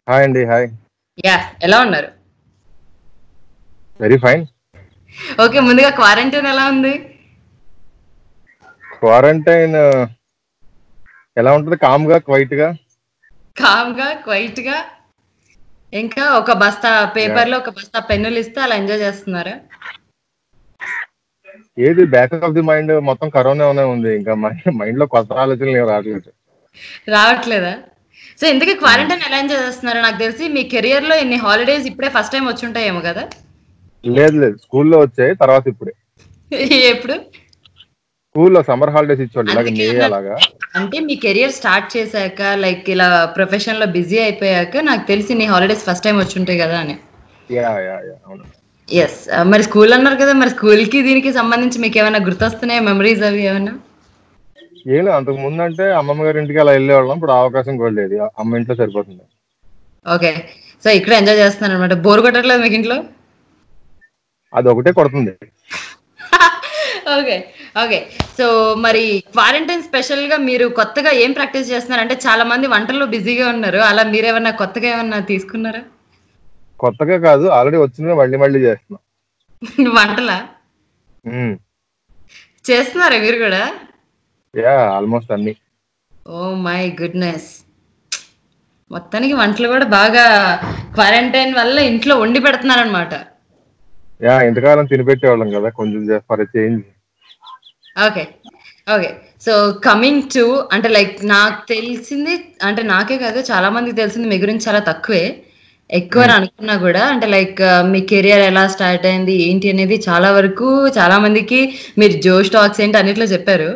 Hi అండి hi yeah ఎలా ఉన్నారు వెరీ ఫైన్ ఓకే ముందుగా క్వారంటైన్ ఎలా ఉంది క్వారంటైన్ ఎలా ఉంటుంది కామ్ గా క్వైట్ గా కామ్ గా క్వైట్ గా ఇంకా ఒక బస్తా పేపర్ లో ఒక బస్తా పెన్నులు ఇస్తే అలా ఎంజాయ్ చేస్తున్నారా ఏది బ్యాక్ ఆఫ్ ది మైండ్ మొత్తం కరోనానే ఉంది ఇంకా మైండ్ లో కొత్త ఆలోచనలు ఏం రావట్లేదు రావట్లేదా సో ఇంతకీ క్వారంటైన్ ఎలా ఎంజాయ్ చేస్తున్నారు నాకు తెలిసి మీ కెరియర్ లో ఎన్ని హాలిడేస్ ఇప్పుడే ఫస్ట్ టైం వచ్చి ఉంటాయేమో కదా లేదు లేదు స్కూల్లో వచ్చాయి తర్వాత ఇప్పుడే ఎప్పుడు స్కూల్లో సమ్మర్ హాలిడేస్ ఇచ్చేవాళ్ళు ఇలాగ మే అందుకే అలాగా అంటే మీ కెరియర్ స్టార్ట్ చేశాక లైక్ ఇలా ప్రొఫెషన్ లో బిజీ అయిపోయాక నాకు తెలిసి నీ హాలిడేస్ ఫస్ట్ టైం వచ్చి ఉంటాయి కదా అని యా యా యా అవును ఎస్ మరి స్కూల్ అన్నారు కదా మరి స్కూల్ కి దీనికి సంబంధించి మీకు ఏమైనా గుర్తొస్తున్నాయా మెమరీస్ అవి ఏమైనా ఏం లేదు అంతకు ముందు అంటే అమ్మమ్మ గారి ఇంటికి అలా వెళ్ళేవాళ్ళం ఇప్పుడు ఆ అవకాశం కూడా లేదు అమ్మ ఇంట్లో సరిపోతుంది ఓకే సో ఇక్కడ ఎంజాయ్ చేస్తున్నాను అనమాట బోర్ కొట్టట్లేదు మీకు ఇంట్లో అది ఒకటే కొడుతుంది ఓకే ఓకే సో మరి క్వారంటైన్ స్పెషల్ గా మీరు కొత్తగా ఏం ప్రాక్టీస్ చేస్తున్నారు అంటే చాలా మంది వంటల్లో బిజీగా ఉన్నారు అలా మీరేమన్నా కొత్తగా ఏమన్నా తీసుకున్నారా కొత్తగా కాదు ఆల్రెడీ వచ్చిన మళ్ళీ మళ్ళీ చేస్తున్నాం వంటలా ఉమ్. చేస్తున్నారా మీరు కూడా యా ఆల్మోస్ట్ అన్ని ఓ మై గుడ్నెస్ మొత్తానికి వంటలు కూడా బాగా క్వారంటైన్ వల్ల ఇంట్లో వండి పెడుతున్నారనమాట యా ఇంతకాలం తినిపెట్టేవాళ్ళం కదా కొంచెం for change okay okay so coming to అంటే లైక్ నాకు తెలిసింది అంటే నాకే కాదు చాలా మందికి తెలిసింది మీ గురించి చాలా తక్కువే ఎక్కువ అని అనుకున్నా కూడా అంటే లైక్ మీ కెరియర్ ఎలా స్టార్ట్ అయింది ఏంటి అనేది చాలా వరకు చాలా మందికి మీరు జో స్టాక్స్ ఏంటి అన్నిట్లో చెప్పారు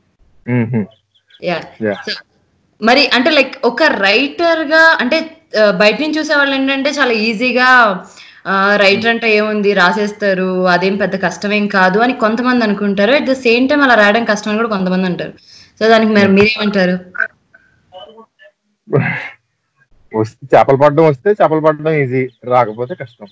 యా యా మరి అంటే లైక్ ఒక రైటర్ గా అంటే ఆ, బయట నుంచి చూసే వాళ్ళు ఏంటంటే చాలా ఈజీగా రైటర్ అంటే ఏముంది రాసేస్తారు అదేం పెద్ద కష్టమేం కాదు అని కొంతమంది అనుకుంటారు అట్ ద సేమ్ టైం అలా రాయడం కష్టం అని కూడా కొంతమంది అంటారు సో దానికి మరి మీరేమంటారు వస్తే చేపలు పట్టడం వస్తే చేపలు పట్టడం ఈజీ రాకపోతే కష్టం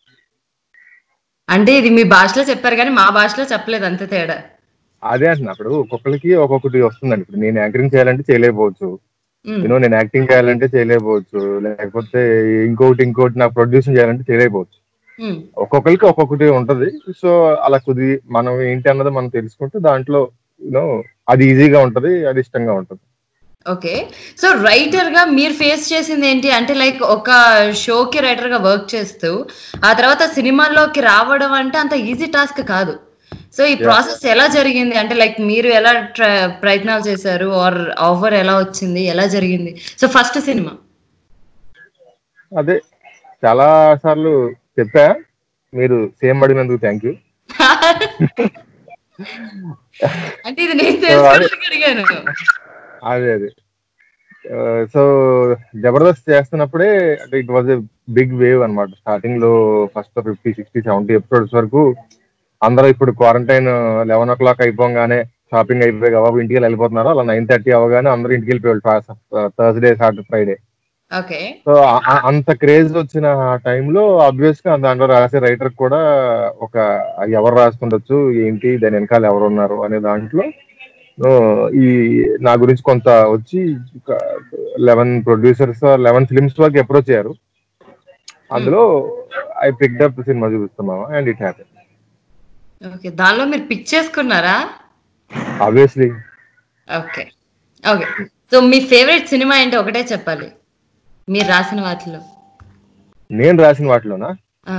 అంటే ఇది మీ భాషలో చెప్పారు కానీ మా భాషలో చెప్పలేదు అంతే తేడా అదే అంటున్నా అప్పుడు ఒక్కొక్కరికి ఒక్కొక్కటి వస్తుందండి ఇప్పుడు నేను యాంకరింగ్ చేయాలంటే చేయలేకపోవచ్చు ఉమ్, యూనో నేను యాక్టింగ్ చేయాలంటే చేయలేకపోవచ్చు లేకపోతే ఇంకోటి ఇంకోటి నాకు ప్రొడ్యూసింగ్ చేయాలంటే చేయలేకపోవచ్చు ఉమ్, ఒక్కొక్కరికి ఒక్కొక్కటి ఉంటది సో అలా కుది మనం ఏంటి అన్నది మనం తెలుసుకుంటే దాంట్లో యూనో అది ఈజీగా ఉంటది అది ఇష్టంగా ఉంటది ఓకే సో రైటర్ గా మీరు ఫేస్ చేసింది ఏంటి అంటే లైక్ ఒక షోకి రైటర్ గా వర్క్ చేస్తూ ఆ తర్వాత సినిమాల్లోకి రావడం అంటే అంత ఈజీ టాస్క్ కాదు సో ఈ ప్రాసెస్ ఎలా జరిగింది అంటే లైక్ మీరు ఎలా ట్ర- ప్రయత్నాలు చేశారు ఆర్ ఆఫర్ ఎలా వచ్చింది ఎలా జరిగింది సో ఫస్ట్ సినిమా అదే చాలా సార్లు చెప్పా మీరు సేమ్ అడిగినందుకు థ్యాంక్ యూ అంటే ఇది నేను తెలుసుకోవడానికి అడిగాను అదే అదే సో జబర్దస్త్ చేస్తున్నప్పుడే అంటే it was a big wave అన్నమాట స్టార్టింగ్ లో first fifty sixty seventy episodes వరకు అందరూ ఇప్పుడు క్వారంటైన్ లెవెన్ ఓ క్లాక్ అయిపోగానే షాపింగ్ అయిపోయి బాబు ఇంటికి వెళ్ళిపోతున్నారు అలా నైన్ థర్టీ అవగానే అందరూ ఇంటికి వెళ్ళిపోయారు Thursday Saturday Friday okay so అంత క్రేజ్ వచ్చిన టైంలో ఆబ్వియస్ గా దాంట్లో రాసే రైటర్ కూడా ఒక ఎవరు రాస్తుండొచ్చు ఏంటి దాని వెనకాల ఎవరు ఉన్నారు అనే దాంట్లో ఆ, ఈ నా గురించి కొంత వచ్చి లెవెన్ ప్రొడ్యూసర్స్ లెవెన్ ఫిల్మ్స్ వరకు అప్రోచ్ అయ్యారు అందులో ఐ పిక్డ్ అప్ సినిమా చూపిస్తున్నావా అండ్ ఇట్ హ్యాపీ ఓకే దానిలో మీరు పిక్ చేసుకున్నారా ఆబ్వియస్లీ ఓకే ఓకే సో మీ ఫేవరెట్ సినిమా ఏంటి ఒకటే చెప్పాలి మీరు రాసిన వాటిలో నేను రాసిన వాటిలోనా ఆ,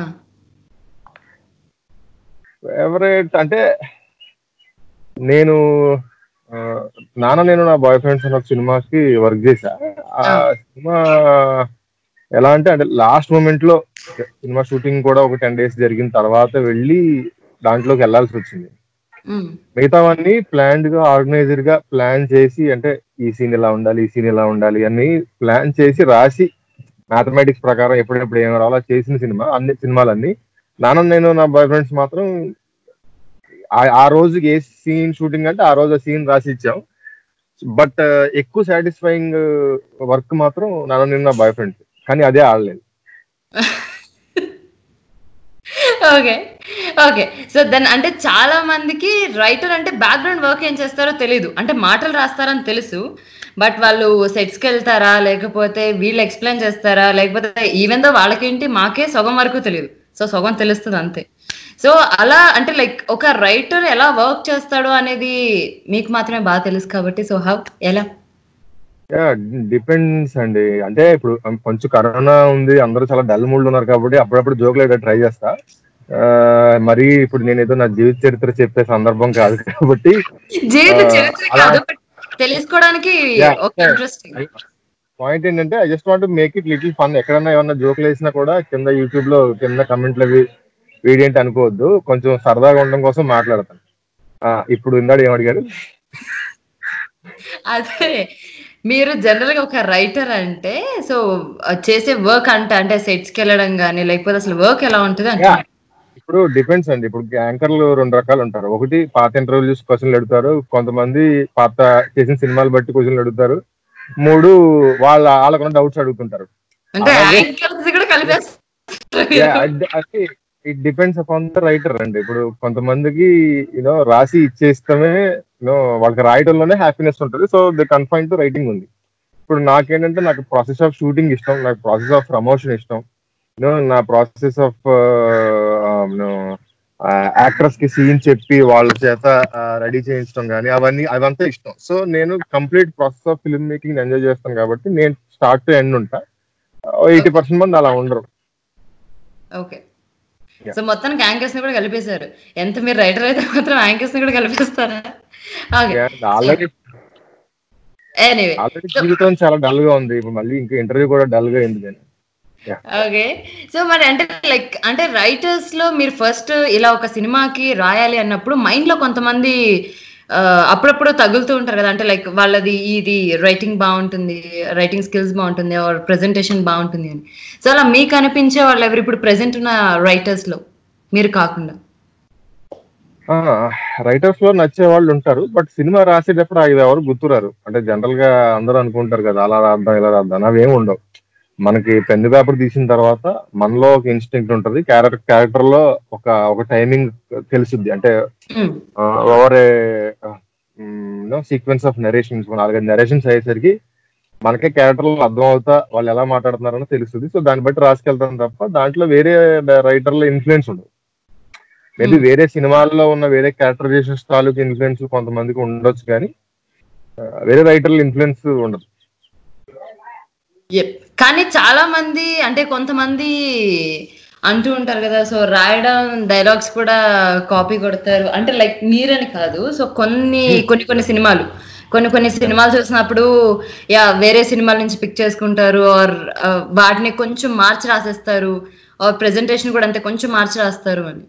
ఫేవరెట్ అంటే నేను ఆ, నాన్న నేను నా బాయ్ ఫ్రెండ్స్ అన్న ఒక సినిమాకి వర్క్ చేశా ఆ సినిమా ఎలా అంటే అంటే లాస్ట్ మూమెంట్ లో సినిమా షూటింగ్ కూడా ఒక టెన్ డేస్ జరిగిన తర్వాత వెళ్ళి దాంట్లోకి వెళ్ళాల్సి వచ్చింది ఉమ్, మిగతావన్నీ ప్లాన్డ్ గా ఆర్గనైజర్ గా ప్లాన్ చేసి అంటే ఈ సీన్ ఇలా ఉండాలి ఈ సీన్ ఇలా ఉండాలి అన్ని ప్లాన్ చేసి రాసి మ్యాథమెటిక్స్ ప్రకారం ఎప్పుడెప్పుడు ఏం రావాలో చేసిన సినిమా అన్ని సినిమాలన్నీ నాన్న నేను నా బాయ్ ఫ్రెండ్స్ మాత్రం ఆ- ఆ రోజుకి ఏ సీన్ షూటింగ్ అంటే ఆ రోజు ఆ సీన్ రాసి ఇచ్చాం బట్ ఎక్కువ సాటిస్ఫైయింగ్ వర్క్ మాత్రం నాన్న నేను నా బాయ్ ఫ్రెండ్స్ కానీ అదే ఆడలేదు ఓకే ఓకే సో దెన్ అంటే చాలా మందికి రైటర్ అంటే బ్యాక్గ్రౌండ్ వర్క్ ఏం చేస్తారో తెలియదు అంటే మాటలు రాస్తారని తెలుసు బట్ వాళ్ళు సెట్స్కి వెళ్తారా లేకపోతే వీళ్ళు ఎక్స్ప్లెయిన్ చేస్తారా లేకపోతే ఈవెన్ దో వాళ్ళకేంటి మాకే సగం వరకు తెలియదు సో సగం తెలుస్తుంది అంతే సో అలా అంటే లైక్ ఒక రైటర్ ఎలా వర్క్ చేస్తాడో అనేది మీకు మాత్రమే బాగా తెలుసు కాబట్టి సో హౌ ఎలా డిపెండ్స్ అండి అంటే ఇప్పుడు కొంచెం కరోనా ఉంది అందరూ చాలా డల్ మూడ్ ఉన్నారు కాబట్టి అప్పుడప్పుడు జోకులు అయితే ట్రై చేస్తా ఆ, మరి ఇప్పుడు నేను ఏదో నా జీవిత చరిత్ర చెప్పే సందర్భం కాదు కాబట్టి జీవిత ఆ, చరిత్ర అలా- కాదు but తెలుసుకోవడానికి Yeah, ఒక yeah. ఇంట్రెస్టింగ్ పాయింట్ ఏంటంటే I just want make it little fun ఎక్కడన్నా ఏమన్నా జోకులు వేసినా కూడా కింద యూట్యూబ్ లో కింద కమెంట్లు అవి వీడియంట్ అనుకోవద్దు కొంచెం సరదాగా ఉండడం కోసం మాట్లాడతాను ఆ, ఇప్పుడు ఇందాడు ఏం అడిగారు అదే మీరు జనరల్ గా ఒక రైటర్ అంటే సో చేసే వర్క్ అంటే అంటే సెట్స్ కి వెళ్ళడం కానీ లేకపోతే అసలు వర్క్ ఎలా ఉంటుంది అంటే Yeah. ఇప్పుడు డిపెండ్స్ అండి ఇప్పుడు యాంకర్లు రెండు రకాలు ఉంటారు ఒకటి పాత ఇంటర్వ్యూస్ క్వశ్చన్లు అడుగుతారు కొంతమంది పాత చేసిన సినిమాలు బట్టి క్వశ్చన్లు అడుగుతారు మూడు వాళ్ళ వాళ్ళకున్న డౌట్స్ అడుగుతుంటారు అంటే అలాగే- యాంకర్స్ కూడా కలిపేస్తారు it depends upon the writer అండి ఇప్పుడు కొంతమందికి యూనో రాసి ఇచ్చేస్తమే యూనో వాళ్ళకి రాయడంలోనే హ్యాపీనెస్ ఉంటుంది so the confine to writing ఉంది ఇప్పుడు నాకేంటంటే నాకు ప్రాసెస్ ఆఫ్ షూటింగ్ ఇష్టం నాకు ప్రాసెస్ ఆఫ్ ప్రమోషన్ ఇష్టం యూనో నా ప్రాసెస్ ఆఫ్ యాక్టర్స్ కి సీన్ చెప్పి వాళ్ళ చేత రెడీ చేయించడం కానీ అవన్నీ అవంతా ఇష్టం సో నేను complete process of film making enjoy చేస్తాను కాబట్టి నేను స్టార్ట్ టు ఎండ్ ఉంటా ఎయిటీ పర్సెంట్ మంది అలా ఉండరు ఓకే Yeah. సో మొత్తానికి యాంకర్స్ ని కూడా కలిపేశారు ఎంత మీరు రైటర్ అయితే మాత్రం యాంకర్స్ ని కూడా కలిపేస్తారా ఓకే ఆల్రెడీ ఎనీవే ఆల్రెడీ జీవితం చాలా డల్ గా ఉంది ఇప్పుడు మళ్ళీ ఇంకా ఇంటర్వ్యూ కూడా డల్ గా అయింది నేను ఓకే సో మరి అంటే లైక్ అంటే రైటర్స్ లో మీరు ఫస్ట్ ఇలా ఒక సినిమాకి రాయాలి అన్నప్పుడు మైండ్ లో కొంతమంది ఆ, అప్పుడప్పుడు తగులుతూ ఉంటారు కదా అంటే లైక్ వాళ్ళది ఇది రైటింగ్ బాగుంటుంది రైటింగ్ స్కిల్స్ బాగుంటుంది ఆర్ ప్రెజెంటేషన్ బాగుంటుంది అని సో అలా మీకు అనిపించే వాళ్ళు ఎవరు ఇప్పుడు ప్రెసెంట్ ఉన్న రైటర్స్ లో మీరు కాకుండా రైటర్స్ లో నచ్చే వాళ్ళు ఉంటారు బట్ సినిమా రాసేటప్పుడు అది ఎవరు గుర్తురారు అంటే జనరల్ గా అందరూ అనుకుంటారు కదా అలా రాద్దాం ఇలా రాద్దాం అవేం ఉండవు మనకి పెన్ను పేపర్ తీసిన తర్వాత మనలో ఒక ఇన్స్టింక్ట్ ఉంటది క్యారెక్టర్ క్యారెక్టర్ లో ఒక ఒక టైమింగ్ తెలుసుద్ది అంటే hmm. Over sequence of narrations నాలుగైదు నరేషన్స్ అయ్యేసరికి మనకే క్యారెక్టర్ అర్థం అవుతా వాళ్ళు ఎలా మాట్లాడుతున్నారని తెలుస్తుంది సో దాన్ని బట్టి రాసుకెళ్తాం తప్ప దాంట్లో వేరే రైటర్ల ఇన్ఫ్లుయెన్స్ ఉండదు మేబీ Hmm. వేరే సినిమాల్లో ఉన్న వేరే క్యారెక్టరైజేషన్స్ తాలూకు ఇన్ఫ్లుయెన్స్ కొంతమందికి ఉండొచ్చు కానీ ఆ, వేరే రైటర్ల ఇన్ఫ్లుయెన్స్ ఉండదు Yep. కానీ చాలా మంది అంటే కొంతమంది అంటూ ఉంటారు కదా సో రాయడం డైలాగ్స్ కూడా కాపీ కొడతారు అంటే లైక్ మీరని కాదు సో కొన్ని కొన్ని కొన్ని సినిమాలు కొన్ని కొన్ని సినిమాలు చూసినప్పుడు యా వేరే సినిమాల నుంచి పిక్ చేసుకుంటారు ఆర్ వాటిని కొంచెం మార్చి రాసేస్తారు ఆర్ ప్రెజెంటేషన్ కూడా అంతే కొంచెం మార్చి రాస్తారు అని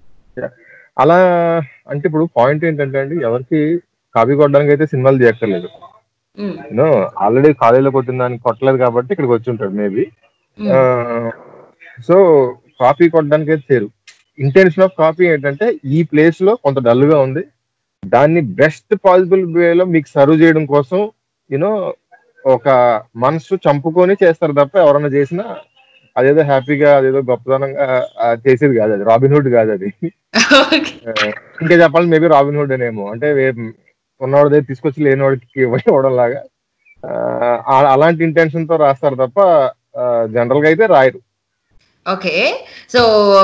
అలా అంటే ఇప్పుడు పాయింట్ ఏంటంటే అండి ఎవరికి కాపీ కొట్టడానికి అయితే సినిమాలు చేయక్కర్లేదు ఉమ్, యూనో ఆల్రెడీ కాలేజీలో కొట్టిన దానికి కొట్టలేదు కాబట్టి ఇక్కడికి వచ్చి ఉంటాడు మేబీ ఉమ్, సో కాపీ కొట్టడానికి అయితే చేరు ఇంటెన్షన్ ఆఫ్ కాపీ ఏంటంటే ఈ ప్లేస్ లో కొంత డల్ గా ఉంది దాన్ని బెస్ట్ పాసిబుల్ వేలో మీకు సర్వ్ చేయడం కోసం యూనో ఒక మనసు చంపుకొని చేస్తారు తప్ప ఎవరైనా చేసినా అదేదో హ్యాపీగా అదేదో గొప్పదనంగా ఆ, చేసేది కాదు అది రాబిన్ హుడ్ కాదు అది Okay. ఇంకా చెప్పాలి మేబీ రాబిన్ హుడ్ అనేమో అంటే వే- ఉన్నవాడి దగ్గర తీసుకొచ్చి లేనివాడికి ఇవ్వడం లాగా ఆ, అలాంటి ఇంటెన్షన్ తో రాస్తారు తప్ప జనరల్ గా అయితే రాయరు ఓకే సో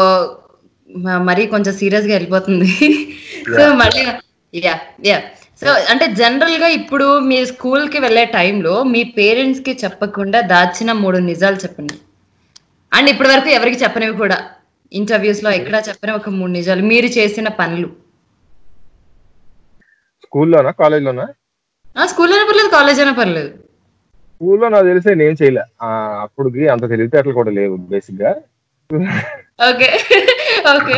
మరి కొంచెం సీరియస్ గా వెళ్ళిపోతుంది సో Yeah. మళ్ళీ యా యా సో అంటే జనరల్ గా ఇప్పుడు మీ స్కూల్ కి వెళ్ళే టైంలో మీ పేరెంట్స్ కి చెప్పకుండా దాచిన మూడు నిజాలు చెప్పండి అండ్ ఇప్పటి వరకు ఎవరికి చెప్పనివి కూడా ఇంటర్వ్యూస్ లో ఎక్కడ చెప్పని ఒక మూడు నిజాలు మీరు చేసిన పనులు స్కూల్లోనా కాలేజ్లోనా ఆ స్కూల్ అయినా పర్లేదు కాలేజ్ అయినా పర్లేదు స్కూల్లో నాకు తెలిసే నేను చేయలే ఆ, అప్పుడుకి అంత తెలివితేటలు కూడా లేవు బేసిక్ గా ఓకే ఓకే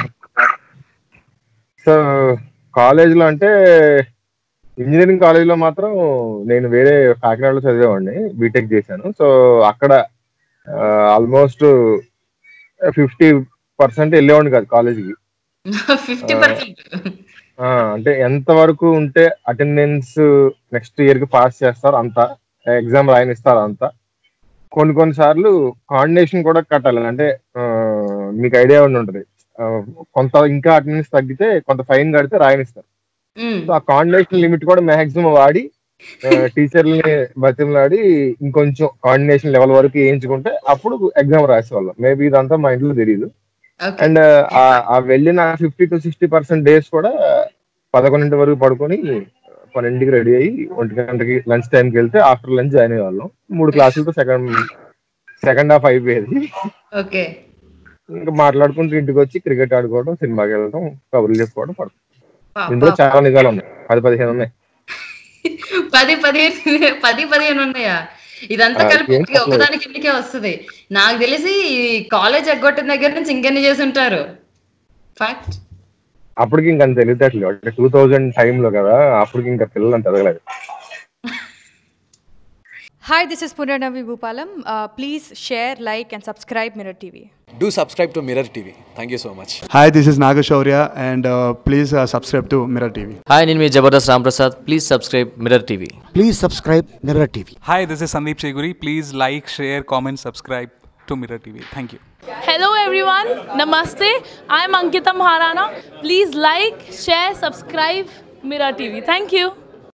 సో కాలేజ్ లో అంటే ఇంజనీరింగ్ కాలేజ్ లో మాత్రం నేను వేరే కాకినాడలో చదివేవాడిని బీటెక్ చేశాను సో అక్కడ ఆల్మోస్ట్ ఫిఫ్టీ పర్సెంట్ వెళ్ళేవాడిని కాదు కాలేజీకి ఫిఫ్టీ పర్సెంట్ ఆ, అంటే ఎంత వరకు ఉంటే అటెండెన్స్ నెక్స్ట్ ఇయర్ కి పాస్ చేస్తారు అంత ఎగ్జామ్ రాయనిస్తారు అంత కొన్ని కొన్ని సార్లు కాండినేషన్ కూడా కట్టాలి అంటే ఆ, మీకు ఐడియా ఉండి ఉంటుంది కొంత ఇంకా అటెండెన్స్ తగ్గితే కొంత ఫైన్ కడితే రాయనిస్తారు మ్మ్. సో ఆ కోఆర్డినేషన్ లిమిట్ కూడా మాక్సిమం వాడి టీచర్ని బతిమలాడి ఇంకొంచెం కోఆర్డినేషన్ లెవెల్ వరకు వేయించుకుంటే అప్పుడు ఎగ్జామ్ రాసేవాళ్ళం మేబీ ఇదంతా మా ఇంట్లో తెలియదు ఓకే అండ్ ఆ వెళ్ళిన fifty to sixty percent days కూడా పదకొండింటి వరకు పడుకొని పన్నెండుకి రెడీ అయ్యి ఒంటి గంటకి లంచ్ టైంకి వెళ్తే ఆఫ్టర్ లంచ్ జాయిన్ అయ్యేవాళ్ళం మూడు క్లాసులతో సెకండ్ సెకండ్ హాఫ్ అయిపోయేది ఓకే ఇంకా మాట్లాడుకుంటూ ఇంటికి వచ్చి క్రికెట్ ఆడుకోవడం సినిమాకి వెళ్ళడం కబుర్లు చెప్పుకోవడం పడుతుంది పా- ఇందులో పా- చాలా నిజాలు ఉన్నాయి పది పదిహేను ఉన్నాయి పది పదిహేను పది పదిహేను ఉన్నాయా ఇదంతా ఆ, కలిపి ఏం చెప్పలేదు. ఒకదానికి ఇంటికే వస్తుంది నాకు తెలిసి కాలేజ్ ఎగ్గొట్టిన దగ్గర నుంచి ఇంకెన్ని చేసి ఉంటారు ఫ్యాక్ట్ అప్పటికి ఇంకా అంత తెలియట్లేదు అంటే టూ థౌజండ్ టైంలో కదా అప్పటికి ఇంకా పిల్లలు అంత ఎదగలేదు Hi, this is Punarnavi Bhupalam. Uh, please share, like, and subscribe Mirror TV. Do subscribe to Mirror TV. Thank you so much. Hi, this is Nagashaurya, and uh, please uh, subscribe to Mirror TV. హాయ్ నేను మీ Jabardasth Ramprasad please subscribe Mirror TV Please subscribe Mirror TV. Hi, this is Sandeep Cheguri. Please like, share, comment, subscribe to Mirror TV. Thank you. Hello everyone, Namaste. I'm Ankita Maharana. Please like, share, subscribe Mira TV. Thank you.